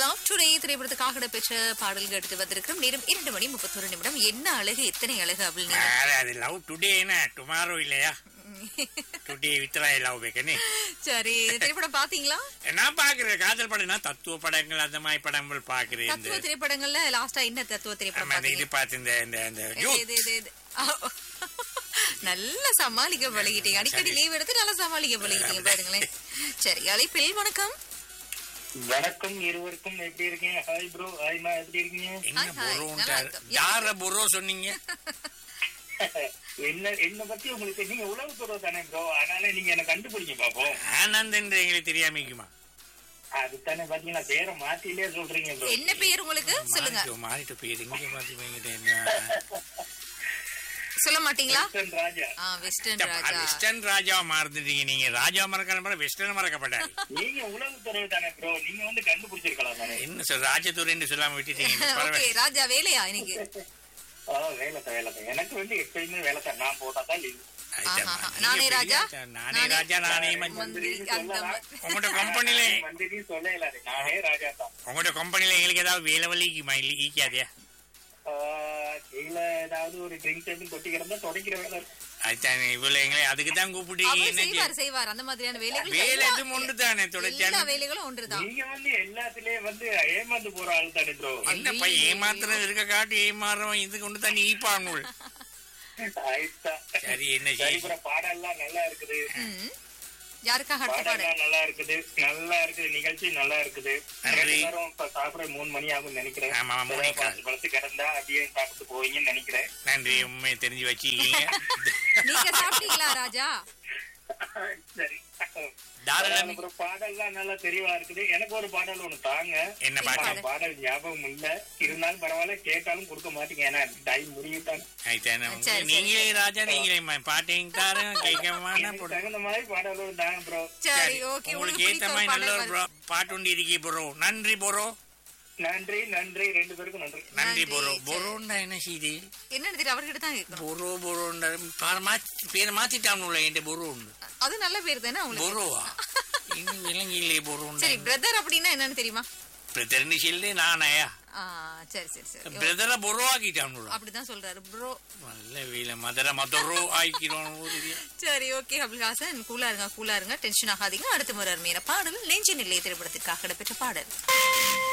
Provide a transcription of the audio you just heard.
Love today திரைப்படத்துக்காக இடம்பெற்ற பாடல்கள் எடுத்து வந்திருக்கிறோம் நேரம் இரண்டு மணி முப்பத்தொரு நிமிடம் என்ன அழகு எத்தனை அழகு அப்படின்னு ಅರೆ ಅದು ಲವ್ ಟುಡೇನ ಟುಮಾರೋ இல்லையா டுடே வித்ராய் லவ் ಬೇಕனே சரி இந்த திரைப்படம் பாத்தீங்களா நான் பாக்குறேன் காதல் படம் நான் தத்துவ படங்கள் அந்த மாதிரி படங்கள் பாக்குறேன் இந்த தத்துவ திரைப்படங்கள்ல லாஸ்டா என்ன தத்துவ திரைப்படம் ஆமா, இந்த இது பாத்தீங்க பார்த்து இந்த இந்த இந்த இது, யூத் இது, இது, இது. ஆ, நல்ல சமாளிக்க பழகிட்டீங்க அடிக்கடி சரி. லீவ் எடுத்து நல்லா சமாளிக்க பழகிட்டீங்க பாருங்களேன் சரி அழைப்பில் வணக்கம் வணக்கம் இருவருக்கும் எப்படி இருக்கீங்க ஹாய் ப்ரோ ஹாய் மா எப்படி இருக்கீங்க என்ன ஹாய், ஹாய், நல்லா பொருள் இருக்கும். யார பொருள் சொன்னீங்க என்ன என்ன பத்தி உங்களுக்கு நீங்க உளவு துறை தானே ப்ரோ அதனால நீங்க என்ன கண்டுபிடிங்க பாப்போம் ஆனந்த் என்று எங்களுக்கு தெரியாமிக்குமா அதுதானே பாத்தீங்கன்னா பேரை மாத்திலே சொல்றீங்க ப்ரோ என்ன பேர் உங்களுக்கு சொல்லுங்க மாறிட்டு மாறிட்டு போயிரு இங்க பாத்து போய்கிட்டு என்ன சொல்ல மாட்டீங்களா கிருஷ்ணன் ராஜா ஆ வெஸ்டர்ன் ராஜா வெஸ்டர்ன் ராஜாவை மறந்துட்டீங்க நீங்க ராஜா மறக்கிற வெஸ்டர்ன் மறக்கப்பட்டாரு நீங்க உளவு துறை தானே ப்ரோ நீங்க வந்து கண்டுபிடிச்சிருக்கலாம் தானே என்ன சார் ராஜதுரைன்னு சொல்லாம விட்டுட்டீங்க ஓகே பரவாயில்ல ராஜா வேலையா இன்னைக்கு ஆ வேலை தான் வேலை தான் எனக்கு வந்து எப்பயுமே வேலை தான் நான் போட்டா தான் லீவ் ஆயிட்டா, ஆஹா, நீங்க நானே பெரிய ராஜா? ஆச்சா, நானே ராஜா நானே மந்திரி. மந்திரி அந்த மாதிரி. உங்களோட கம்பெனில மந்திரி சொல்ல இல்லாது நானே ராஜா தான் உங்களோட கம்பெனில எங்களுக்கு ஏதாவது வேலை வலிக்குமா இல்ல ஈக்காதே ஆ, கீழ ஏதாவது ஒரு ட்ரிங்க் டேபிள் கொட்டி கிடந்தா தொடக்கிற வேலை இருக்கு. அதுதான் இவ்வளவு எங்களை அதுக்கு தான் கூப்பிட்டீங்க அவர் என்ன செய்வார் செய்வார் அந்த மாதிரியான வேலைகள் வேலை எல்லா- எதுவும் ஒன்று தானே எல்லா தொடர்ச்சியான வேலைகளும் ஒன்றுதான் நீங்க வந்து எல்லாத்துலயும் வந்து ஏமாந்து போற ஆள் தானே ப்ரோ என்னப்பா ஏமாத்திரம் இருக்க காட்டி ஏமாறுறோம் இது கொண்டு தான் ஈப்பாங்க ஆயிட்டா சரி என்ன சரி செய்ய ப்ரோ பாடல்லாம் நல்லா இருக்குது ம். யாருக்காக அடுத்த பாடல் பாடல்லாம் நல்லா இருக்குது நல்லா இருக்குது நிகழ்ச்சி நல்லா இருக்குது நன்றி. ரெண்டு பேரும் இப்ப சாப்பிட மூணு மணி ஆகும் நினைக்கிறேன் ஆமா, மூணே ஏதாவது கால். பத்து பழத்து கிடந்தா அப்படியே சாப்பிட்டு போவீங்கன்னு நினைக்கிறேன் நன்றி உண்மையை தெரிஞ்சு வச்சுக்கீங்க நீங்க சாப்பிட்டீங்களா ராஜா சரி தாராளம் அப்புறம் பாடல்லாம் நல்லா தெளிவா இருக்குது எனக்கு ஒரு பாடல் ஒண்ணு தாங்க என்ன பாட்டு ஆனா பாடல் ஞாபகம் இல்ல இருந்தாலும் பரவாயில்ல கேட்டாலும் கொடுக்க மாட்டீங்க ஏன்னா டைம் முடிவிட்டாங்க ஆயிட்டானே சரி, சரி. நீங்களே ராஜா நீங்களே ம- பாட்டையும் தாரம் கேட்கமான எனக்கு தகுந்த மாதிரி பாடல் ஒரு தாங்க ப்ரோ சரி ஓகே உங்களுக்கு உங்களுக்கு ஏத்த பிடித்த ஒரு மாதிரி நல்ல பாடல் ஒரு வருது. bro- பாட்டு ஒன்று இருக்கி போறோ நன்றி போறோ நன்றி நன்றி ரெண்டு பேருக்கும் நன்றி நன்றி நன்றி, போறோ சரி. போறோண்டா என்ன செய்தி என்னன்னு தெரியும் அவர்கிட்ட தான் கேட்கணும் பொரோ பொரோண்டா பாரு மாத்தி பேரை மாத்திட்டானுல என் பொரோ உண்டு அது நல்ல பேர் தானே உங்களுக்கு பொரோவா இன்னும் விலங்கிலே பொரோண்டா சரி பிரதர் அப்படின்னா என்னன்னு தெரியுமா பிரதர்னு சொல்லி நானாயா ஆ சரி சரி சரி பிரதரை பொரோ ஆக்கிட்டானுல அப்படிதான் சொல்றாரு ப்ரோ நல்ல வீல மதுரை மதுரோ ஆக்கிடுவானு தெரியும் சரி ஓகே அப்துல் ஹாசன் கூலா இருங்க கூலா இருங்க டென்ஷன் ஆகாதீங்க அடுத்த முறை அருமையான பாடல் நெஞ்சு நிலைய திரைப்படத்திற்காக இடம்பெற்ற பாடல்